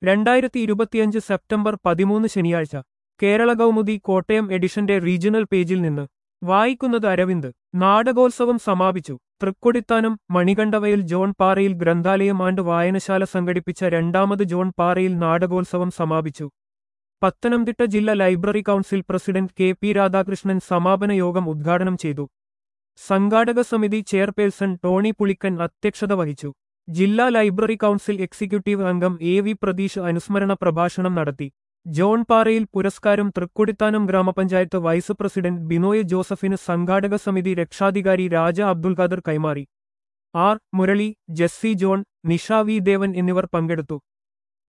രണ്ടായിരത്തി ഇരുപത്തിയഞ്ച് സെപ്റ്റംബർ പതിമൂന്ന് ശനിയാഴ്ച കേരള കൗമുദി കോട്ടയം എഡിഷന്റെ റീജിയണൽ പേജിൽ നിന്ന് വായിക്കുന്നത് അരവിന്ദ് നാടകോത്സവം സമാപിച്ചു തൃക്കൊടിത്താനം മണികണ്ഠവയൽ ജോൺ പാറയിൽ ഗ്രന്ഥാലയം ആണ്ട് വായനശാല സംഘടിപ്പിച്ച രണ്ടാമത് ജോൺ പാറയിൽ നാടകോത്സവം സമാപിച്ചു പത്തനംതിട്ട ജില്ലാ library council president K P Radhakrishnan സമാപന യോഗം ഉദ്ഘാടനം ചെയ്തു സംഘാടക സമിതി ചെയർപേഴ്സൺ ടോണി പുളിക്കൻ അധ്യക്ഷത വഹിച്ചു ജില്ലാ ലൈബ്രറി കൗൺസിൽ എക്സിക്യൂട്ടീവ് അംഗം എ വി പ്രതീഷ് അനുസ്മരണ പ്രഭാഷണം നടത്തി ജോൺ പാറയിൽ പുരസ്കാരം തൃക്കൊടിത്താനം ഗ്രാമപഞ്ചായത്ത് വൈസ് പ്രസിഡന്റ് ബിനോയ് ജോസഫിന് സംഘാടക സമിതി രക്ഷാധികാരി രാജ അബ്ദുൽ ഖാദർ കൈമാറി R Murali Jessy John Nisha V Devan എന്നിവർ പങ്കെടുത്തു